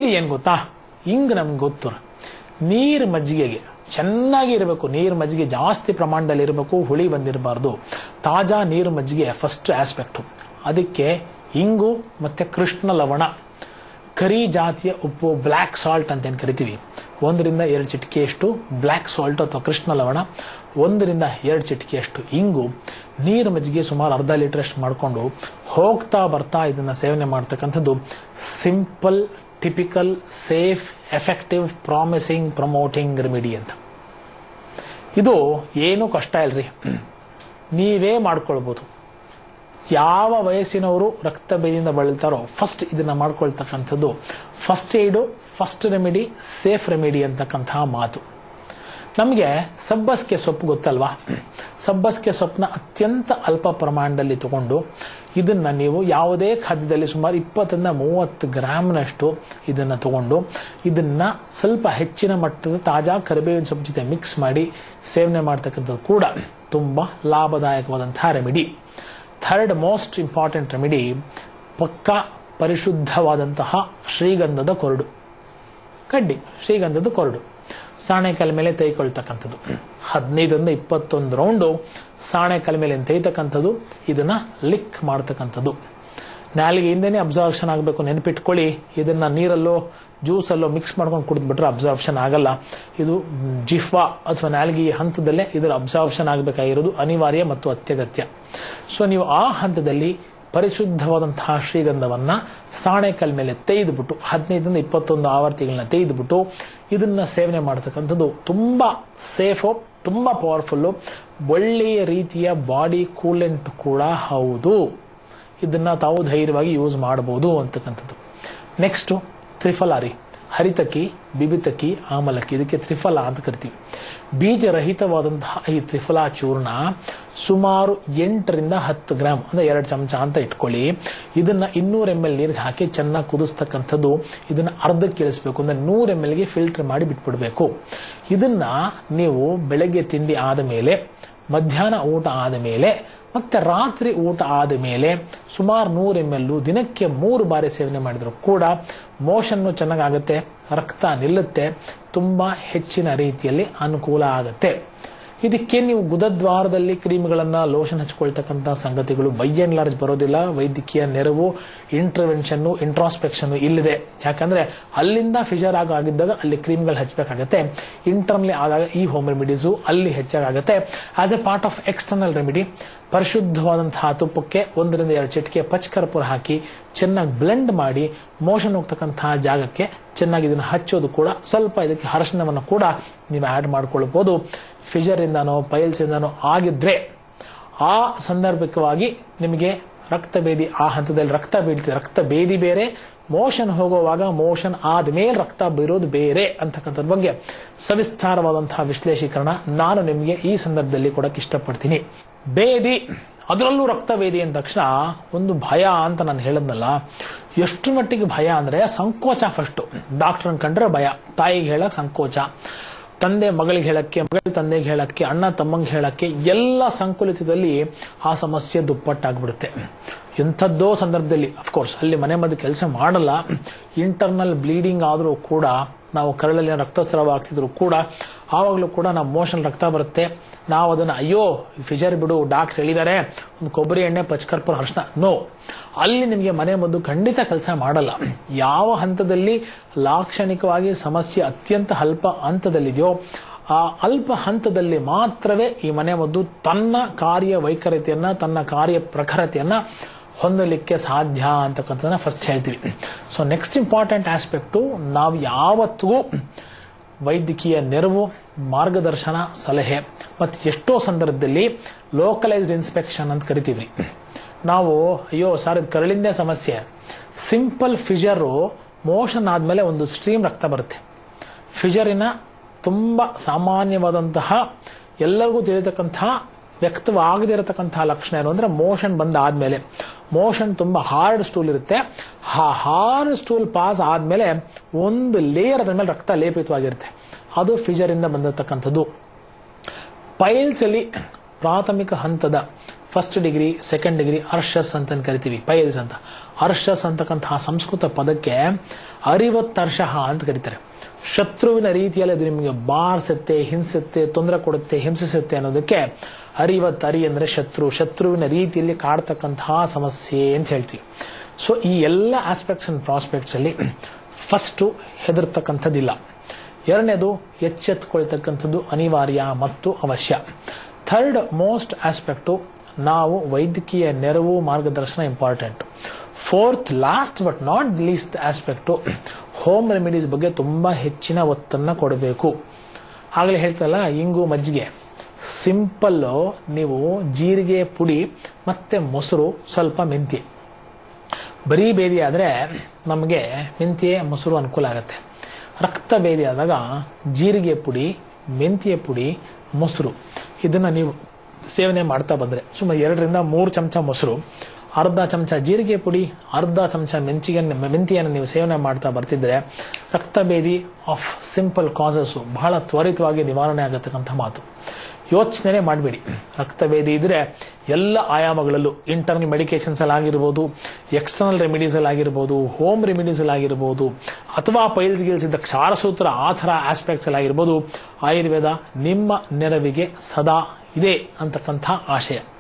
ಏನ್ ಗೊತ್ತಾ ಹಿಂಗ್ ನಮ್ಗೆ ಗೊತ್ತು ನೀರ್ ಮಜ್ಜಿಗೆಗೆ ಚೆನ್ನಾಗಿ ಇರಬೇಕು ನೀರು ಮಜ್ಜಿಗೆ ಜಾಸ್ತಿ ಪ್ರಮಾಣದಲ್ಲಿ ಇರಬೇಕು ಹುಳಿ ಬಂದಿರಬಾರ್ದು ತಾಜಾ ನೀರು ಮಜ್ಜಿಗೆ ಫಸ್ಟ್ ಆಸ್ಪೆಕ್ಟ್ ಅದಕ್ಕೆ ಇಂಗು ಮತ್ತೆ ಕೃಷ್ಣ ಲವಣ ಕರಿ ಜಾತಿಯ ಉಪ್ಪು ಬ್ಲ್ಯಾಕ್ ಸಾಲ್ಟ್ ಅಂತ ಏನು ಕರಿತೀವಿ ಒಂದರಿಂದ ಎರಡು ಚಿಟಿಕೆಯಷ್ಟು ಬ್ಲ್ಯಾಕ್ ಸಾಲ್ಟ್ ಅಥವಾ ಕೃಷ್ಣ ಲವಣ ಒಂದರಿಂದ ಎರಡು ಚಿಟಿಕೆಯಷ್ಟು ಇಂಗು ನೀರು ಮಜ್ಜಿಗೆ ಸುಮಾರು ಅರ್ಧ ಲೀಟರ್ ಅಷ್ಟು ಮಾಡಿಕೊಂಡು ಹೋಗ್ತಾ ಬರ್ತಾ ಇದನ್ನ ಸೇವನೆ ಮಾಡ್ತಕ್ಕಂಥದ್ದು simple typical safe effective promising promoting remedy ಅಂತ ಇದು ಏನೂ ಕಷ್ಟ ಇಲ್ರಿ ನೀವೇ ಮಾಡ್ಕೊಳ್ಬೋದು ಯಾವ ವಯಸ್ಸಿನವರು ರಕ್ತ ಬೇದಿಂದ ಬಳಲ್ತಾರೋ ಫಸ್ಟ್ ಇದನ್ನ ಮಾಡ್ಕೊಳ್ತಕ್ಕಂಥದ್ದು first aid first remedy safe remedy ಅಂತಕ್ಕಂತಹ ಮಾತು ನಮಗೆ ಸಬ್ಬಸ್ಗೆ ಸೊಪ್ಪು ಗೊತ್ತಲ್ವಾ ಸಬ್ಬಸ್ಗೆ ಸೊಪ್ಪನ್ನ ಅತ್ಯಂತ ಅಲ್ಪ ಪ್ರಮಾಣದಲ್ಲಿ ತಗೊಂಡು ಇದನ್ನ ನೀವು ಯಾವುದೇ ಖಾದ್ಯದಲ್ಲಿ ಸುಮಾರು ಇಪ್ಪತ್ತರಿಂದ ಮೂವತ್ತು ಗ್ರಾಮ್ನಷ್ಟು ಇದನ್ನ ತಗೊಂಡು ಇದನ್ನ ಸ್ವಲ್ಪ ಹೆಚ್ಚಿನ ಮಟ್ಟದ ತಾಜಾ ಕರಿಬೇವಿನ ಸೊಪ್ಪು ಜೊತೆ ಮಿಕ್ಸ್ ಮಾಡಿ ಸೇವನೆ ಮಾಡ್ತಕ್ಕಂಥದ್ದು ಕೂಡ ತುಂಬಾ ಲಾಭದಾಯಕವಾದಂತಹ remedy third most important remedy ಪಕ್ಕ ಪರಿಶುದ್ಧವಾದಂತಹ ಶ್ರೀಗಂಧದ ಕೊರಡು ಕಡ್ಡಿ ಶ್ರೀಗಂಧದ ಕೊರಡು ಸಾಣೆಕಾಲ ಮೇಲೆ ತೈಕೊಳ್ತಕ್ಕಂಥದ್ದು ಹದಿನೈದರಿಂದ ಇಪ್ಪತ್ತೊಂದು ರೌಂಡು ಸಾಣೆಕಾಲ ಮೇಲೆ ತೈತಕ್ಕಂಥದ್ದು ಇದನ್ನ ಲಿಕ್ ಮಾಡ್ತಕ್ಕಂಥದ್ದು ನಾಲಿಗೆಯಿಂದನೇ ಅಬ್ಸಾರ್ಪ್ಷನ್ ಆಗಬೇಕು ನೆನಪಿಟ್ಕೊಳ್ಳಿ ಇದನ್ನ ನೀರಲ್ಲೋ ಜ್ಯೂಸಲ್ಲೋ ಮಿಕ್ಸ್ ಮಾಡ್ಕೊಂಡು ಕುಡಿದ್ಬಿಟ್ರೆ ಅಬ್ಸಾರ್ಪ್ಷನ್ ಆಗಲ್ಲ ಇದು ಜಿಫ್ವಾ ಅಥವಾ ನಾಲಿಗೆ ಹಂತದಲ್ಲೇ ಇದರ ಅಬ್ಸಾರ್ಪ್ಷನ್ ಆಗಬೇಕಾಗಿರೋದು ಅನಿವಾರ್ಯ ಮತ್ತು ಅತ್ಯಗತ್ಯ ಸೊ ನೀವು ಆ ಹಂತದಲ್ಲಿ ಪರಿಶುದ್ಧವಾದಂತಹ ಶ್ರೀಗಂಧವನ್ನ ಸಾಣೆಕಲ್ ಮೇಲೆ ತೆಗೆದುಬಿಟ್ಟು ಹದಿನೈದರಿಂದ ಇಪ್ಪತ್ತೊಂದು ಆವರ್ತಿಗಳನ್ನ ತೆಗೆದುಬಿಟ್ಟು ಇದನ್ನ ಸೇವನೆ ಮಾಡತಕ್ಕಂಥದ್ದು ತುಂಬಾ ಸೇಫು ತುಂಬಾ ಪವರ್ಫುಲ್ಲು ಒಳ್ಳೆಯ ರೀತಿಯ ಬಾಡಿ ಕೂಲೆಂಟ್ ಕೂಡ ಹೌದು ಇದನ್ನ ತಾವು ಧೈರ್ಯವಾಗಿ ಯೂಸ್ ಮಾಡಬಹುದು ಅಂತಕ್ಕಂಥದ್ದು ನೆಕ್ಸ್ಟ್ ತ್ರಿಫಲಾರಿ ಹರಿತಕಿ ಬಿಬಿತಕಿ ಆಮಲಕ್ಕಿ ಇದಕ್ಕೆ ತ್ರಿಫಲ ಅಂತ ಕರಿತೀವಿ ಬೀಜರಹಿತವಾದಂತಹ ಈ ತ್ರಿಫಲ ಚೂರ್ಣ ಸುಮಾರು ಎಂಟರಿಂದ ಹತ್ತು ಗ್ರಾಮ್ ಅಂದ್ರೆ ಎರಡು ಚಮಚ ಅಂತ ಇಟ್ಕೊಳ್ಳಿ ಇದನ್ನ ಇನ್ನೂರು ಎಮ್ ಎಲ್ ನೀರಿಗೆ ಹಾಕಿ ಚೆನ್ನಾಗಿ ಕುದಿಸ್ತಕ್ಕಂಥದ್ದು ಇದನ್ನ ಅರ್ಧಕ್ಕೆ ಇಳಿಸ್ಬೇಕು ಅಂದ್ರೆ ನೂರು ಎಮ್ ಎಲ್ಗೆ ಫಿಲ್ಟರ್ ಮಾಡಿ ಬಿಟ್ಬಿಡ್ಬೇಕು ಇದನ್ನ ನೀವು ಬೆಳಗ್ಗೆ ತಿಂಡಿ ಆದ ಮೇಲೆ ಮಧ್ಯಾಹ್ನ ಊಟ ಆದ ಮೇಲೆ ಮತ್ತೆ ರಾತ್ರಿ ಊಟ ಆದ ಮೇಲೆ ಸುಮಾರು ನೂರು ಎಮ್ ಎಲ್ ದಿನಕ್ಕೆ ಮೂರು ಬಾರಿ ಸೇವನೆ ಮಾಡಿದ್ರು ಕೂಡ ಮೋಷನ್ನು ಚೆನ್ನಾಗಾಗುತ್ತೆ ರಕ್ತ ನಿಲ್ಲುತ್ತೆ ತುಂಬಾ ಹೆಚ್ಚಿನ ರೀತಿಯಲ್ಲಿ ಅನುಕೂಲ ಆಗುತ್ತೆ ಇದಕ್ಕೆ ನೀವು ಗುದದ್ವಾರದಲ್ಲಿ ಕ್ರೀಮ್ಗಳನ್ನ ಲೋಷನ್ ಹಚ್ಕೊಳ್ತಕ್ಕಂಥ ಸಂಗತಿಗಳು ಬೈ ಅಂಡ್ ಲಾರ್ಜ್ ಬರೋದಿಲ್ಲ ವೈದ್ಯಕೀಯ ನೆರವು ಇಂಟರ್ವೆನ್ಷನ್ ಇಂಟ್ರಾಸ್ಪೆಕ್ಷನ್ ಇಲ್ಲಿದೆ ಯಾಕಂದ್ರೆ ಅಲ್ಲಿಂದ ಫಿಶರ್ ಆಗ ಆಗಿದ್ದಾಗ ಅಲ್ಲಿ ಕ್ರೀಮ್ಗಳು ಹಚ್ಚಬೇಕಾಗತ್ತೆ ಇಂಟರ್ನಲಿ ಆದಾಗ ಈ ಹೋಮ್ ರೆಮಿಡೀಸು ಅಲ್ಲಿ ಹೆಚ್ಚಾಗುತ್ತೆ as a part of external remedy ಪರಿಶುದ್ಧವಾದಂತಹ ತುಪ್ಪಕ್ಕೆ ಒಂದರಿಂದ ಎರಡು ಚಿಟಿಕೆ ಪಚ್ಕರ್ಪುರ ಹಾಕಿ ಚೆನ್ನಾಗಿ ಬ್ಲೆಂಡ್ ಮಾಡಿ ಮೋಷನ್ ಹೋಗ್ತಕ್ಕಂತಹ ಜಾಗಕ್ಕೆ ಚೆನ್ನಾಗಿ ಇದನ್ನು ಹಚ್ಚೋದು ಕೂಡ ಸ್ವಲ್ಪ ಇದಕ್ಕೆ ಅರಶಿನವನ್ನು ಕೂಡ ನೀವು ಆಡ್ ಮಾಡ್ಕೊಳ್ಬಹುದು ಫಿಜರ್ ಇಂದನೋ ಪೈಲ್ಸ್ ಇಂದನೋ ಆಗಿದ್ರೆ ಆ ಸಂದರ್ಭಿಕವಾಗಿ ನಿಮಗೆ ರಕ್ತ ಬೇದಿ ಆ ಹಂತದಲ್ಲಿ ರಕ್ತ ಬೀಳ್ತಿದೆ ರಕ್ತ ಬೇದಿ ಬೇರೆ ಮೋಷನ್ ಹೋಗುವಾಗ ಮೋಷನ್ ಆದ್ಮೇಲೆ ರಕ್ತ ಬೀರೋದು ಬೇರೆ ಅಂತಕ್ಕಂಥದ್ರ ಬಗ್ಗೆ ಸವಿಸ್ತಾರವಾದಂತಹ ವಿಶ್ಲೇಷೀಕರಣ ನಾನು ನಿಮಗೆ ಈ ಸಂದರ್ಭದಲ್ಲಿ ಕೊಡಕ್ಕೆ ಇಷ್ಟಪಡ್ತೀನಿ ಬೇದಿ ಅದರಲ್ಲೂ ರಕ್ತ ಬೇದಿ ಅಂದ ತಕ್ಷಣ ಒಂದು ಭಯ ಅಂತ ನಾನು ಹೇಳದ್ನಲ್ಲ ಎಷ್ಟು ಮಟ್ಟಿಗೆ ಭಯ ಅಂದ್ರೆ ಸಂಕೋಚ ಫಸ್ಟ್ ಡಾಕ್ಟರ್ ಕಂಡ್ರೆ ಭಯ ತಾಯಿಗೆ ಹೇಳಕ್ ಸಂಕೋಚ ತಂದೆ ಮಗಳಿಗೆ ಹೇಳಕ್ಕೆ ಮಗಳ ತಂದೆಗೆ ಹೇಳಕ್ಕೆ ಅಣ್ಣ ತಮ್ಮಂಗೆ ಹೇಳಕ್ಕೆ ಎಲ್ಲ ಸಂಕುಲಿತದಲ್ಲಿ ಆ ಸಮಸ್ಯೆ ದುಪ್ಪಟ್ಟಾಗ್ಬಿಡುತ್ತೆ ಎಂಥದ್ದೋ ಸಂದರ್ಭದಲ್ಲಿ ಅಫ್ಕೋರ್ಸ್ ಅಲ್ಲಿ ಮನೆ ಮದ್ದು ಕೆಲಸ ಮಾಡಲ್ಲ ಇಂಟರ್ನಲ್ ಬ್ಲೀಡಿಂಗ್ ಆದರೂ ಕೂಡ ನಾವು ಕರಳಲ್ಲಿ ರಕ್ತಸ್ರಾವ ಆಗ್ತಿದ್ರು ಕೂಡ ಆವಾಗಲೂ ಕೂಡ ನಾವು ಮೋಷನ್ ರಕ್ತ ಬರುತ್ತೆ ನಾವು ಅದನ್ನ ಅಯ್ಯೋ ಫಿಜರ್ ಬಿಡು ಡಾಕ್ಟರ್ ಹೇಳಿದ್ದಾರೆ ಒಂದು ಕೊಬ್ಬರಿ ಎಣ್ಣೆ ಪಚ್ಕರ್ಪುರ ಅರ್ಶನ ನೋ ಅಲ್ಲಿ ನಿಮಗೆ ಮನೆ ಮದ್ದು ಖಂಡಿತ ಕೆಲಸ ಮಾಡಲ್ಲ ಯಾವ ಹಂತದಲ್ಲಿ ಲಾಕ್ಷಣಿಕವಾಗಿ ಸಮಸ್ಯೆ ಅತ್ಯಂತ ಅಲ್ಪ ಹಂತದಲ್ಲಿದೆಯೋ ಆ ಅಲ್ಪ ಹಂತದಲ್ಲಿ ಮಾತ್ರವೇ ಈ ಮನೆ ಮದ್ದು ತನ್ನ ಕಾರ್ಯ ವೈಖರಿತೆಯನ್ನ ತನ್ನ ಕಾರ್ಯ ಪ್ರಖರತೆಯನ್ನ ಹೊಂದಲಿಕ್ಕೆ ಸಾಧ್ಯ ಅಂತಕ್ಕಂಥದ್ದನ್ನ ಫಸ್ಟ್ ಹೇಳ್ತೀವಿ ಸೊ ನೆಕ್ಸ್ಟ್ ಇಂಪಾರ್ಟೆಂಟ್ ಆಸ್ಪೆಕ್ಟು ನಾವು ಯಾವತ್ತಿಗೂ ವೈದ್ಯಕೀಯ ನೆರವು ಮಾರ್ಗದರ್ಶನ ಸಲಹೆ ಮತ್ತು ಎಷ್ಟೋ ಸಂದರ್ಭದಲ್ಲಿ ಲೋಕಲೈಸ್ಡ್ ಇನ್ಸ್ಪೆಕ್ಷನ್ ಅಂತ ಕರಿತೀವಿ ನಾವು ಅಯ್ಯೋ ಸರ್ ಇದು ಕರಳಿಂದೇ ಸಮಸ್ಯೆ ಸಿಂಪಲ್ ಫಿಜರು ಮೋಷನ್ ಆದ್ಮೇಲೆ ಒಂದು ಸ್ಟ್ರೀಮ್ ರಕ್ತ ಬರುತ್ತೆ ಫಿಜರಿನ ತುಂಬಾ ಸಾಮಾನ್ಯವಾದಂತಹ ಎಲ್ಲರಿಗೂ ತಿಳಿತಕ್ಕಂತಹ ವ್ಯಕ್ತವಾಗದೇ ಇರತಕ್ಕಂತಹ ಲಕ್ಷಣ ಏನು ಅಂದ್ರೆ ಮೋಷನ್ ಬಂದ ಆದ್ಮೇಲೆ ಮೋಷನ್ ತುಂಬಾ ಹಾರ್ಡ್ ಸ್ಟೂಲ್ ಇರುತ್ತೆ ಆ ಹಾರ್ಡ್ ಸ್ಟೂಲ್ ಪಾಸ್ ಆದ್ಮೇಲೆ ಒಂದು ಲೇಯರ್ ಅದ್ರ ಮೇಲೆ ರಕ್ತ ಲೇಪಿತವಾಗಿರುತ್ತೆ ಅದು ಫಿಜರ್ ಇಂದ ಬಂದಿರತಕ್ಕಂಥದ್ದು ಪೈಲ್ಸ್ ಅಲ್ಲಿ ಪ್ರಾಥಮಿಕ ಹಂತದ ಫಸ್ಟ್ ಡಿಗ್ರಿ ಸೆಕೆಂಡ್ ಡಿಗ್ರಿ ಅರ್ಷಸ್ ಅಂತ ಕರಿತೀವಿ ಪೈಲ್ಸ್ ಅಂತ ಅರ್ಷಸ್ ಅಂತಕ್ಕಂತಹ ಸಂಸ್ಕೃತ ಪದಕ್ಕೆ ಅರಿವತ್ತರ್ಷಃ ಅಂತ ಕರೀತಾರೆ ಶತ್ರುವಿನ ರೀತಿಯಲ್ಲಿ ಅದು ನಿಮಗೆ ಬಾರಿಸುತ್ತೆ ಹಿಂಸುತ್ತೆ ತೊಂದರೆ ಕೊಡುತ್ತೆ ಹಿಂಸಿಸುತ್ತೆ ಅನ್ನೋದಕ್ಕೆ ಅರಿವತ್ತರಿ ಅಂದ್ರೆ ಶತ್ರು ಶತ್ರುವಿನ ರೀತಿಯಲ್ಲಿ ಕಾಡ್ತಕ್ಕಂತಹ ಸಮಸ್ಯೆ ಅಂತ ಹೇಳ್ತೀವಿ ಸೊ ಈ ಎಲ್ಲ ಆಸ್ಪೆಕ್ಟ್ಸ್ ಅಂಡ್ ಪ್ರಾಸ್ಪೆಕ್ಟ್ಸ್ ಅಲ್ಲಿ ಫಸ್ಟು ಹೆದರ್ತಕ್ಕಂಥದ್ದಿಲ್ಲ ಎರಡನೇದು ಎಚ್ಚೆತ್ಕೊಳ್ತಕ್ಕಂಥದ್ದು ಅನಿವಾರ್ಯ ಮತ್ತು ಅವಶ್ಯ ಥರ್ಡ್ ಮೋಸ್ಟ್ ಆಸ್ಪೆಕ್ಟು ನಾವು ವೈದ್ಯಕೀಯ ನೆರವು ಮಾರ್ಗದರ್ಶನ important fourth last but not least aspect home remedies ಬಗ್ಗೆ ತುಂಬಾ ಹೆಚ್ಚಿನ ಒತ್ತನ್ನ ಕೊಡಬೇಕು ಆಗಲೇ ಹೇಳ್ತಲ್ಲ ಇಂಗು ಮಜ್ಜಿಗೆ ಸಿಂಪಲ್ಲು ನೀವು ಜೀರಿಗೆ ಪುಡಿ ಮತ್ತೆ ಮೊಸರು ಸ್ವಲ್ಪ ಮೆಂತ್ಯ ಬರೀ ಬೇದಿ ಆದರೆ ನಮಗೆ ಮೆಂತ್ಯ ಮೊಸರು ಅನುಕೂಲ ಆಗುತ್ತೆ ರಕ್ತ ಬೇದಿ ಆದಾಗ ಜೀರಿಗೆ ಪುಡಿ ಮೆಂತ್ಯ ಪುಡಿ ಮೊಸರು ಇದನ್ನ ನೀವು ಸೇವನೆ ಮಾಡ್ತಾ ಬಂದ್ರೆ ಸುಮಾರು ಎರಡರಿಂದ ಮೂರು ಚಮಚ ಮೊಸರು ಅರ್ಧ ಚಮಚ ಜೀರಿಗೆ ಪುಡಿ ಅರ್ಧ ಚಮಚ ಮೆಂಚಿಗೆ ಮೆಂತಿಯನ್ನು ನೀವು ಸೇವನೆ ಮಾಡ್ತಾ ಬರ್ತಿದ್ರೆ ರಕ್ತಭೇದಿ ಆಫ್ ಸಿಂಪಲ್ ಕಾಸಸ್ ಬಹಳ ತ್ವರಿತವಾಗಿ ನಿವಾರಣೆ ಆಗತಕ್ಕಂಥ ಮಾತು ಯೋಚನೆ ಮಾಡಬೇಡಿ ರಕ್ತಭೇದಿ ಇದ್ರೆ ಎಲ್ಲ ಆಯಾಮಗಳಲ್ಲೂ ಇಂಟರ್ನಲ್ ಮೆಡಿಕೇಶನ್ಸ್ ಅಲ್ಲಿ ಆಗಿರ್ಬೋದು ಎಕ್ಸ್ಟರ್ನಲ್ ರೆಮಿಡೀಸ್ ಅಲ್ಲಿ ಆಗಿರ್ಬೋದು ಹೋಮ್ ರೆಮಿಡೀಸ್ ಅಲ್ಲಿ ಆಗಿರ್ಬೋದು ಅಥವಾ ಪೈಲ್ಸ್ ಗಿಲ್ಸ್ ಇದ್ದ ಕ್ಷಾರಸೂತ್ರ ಆ ಥರ ಆಸ್ಪೆಕ್ಟ್ಸ್ ಅಲ್ಲಿ ಆಗಿರ್ಬೋದು ಆಯುರ್ವೇದ ನಿಮ್ಮ ನೆರವಿಗೆ ಸದಾ ಇದೆ ಅಂತಕ್ಕಂಥ ಆಶಯ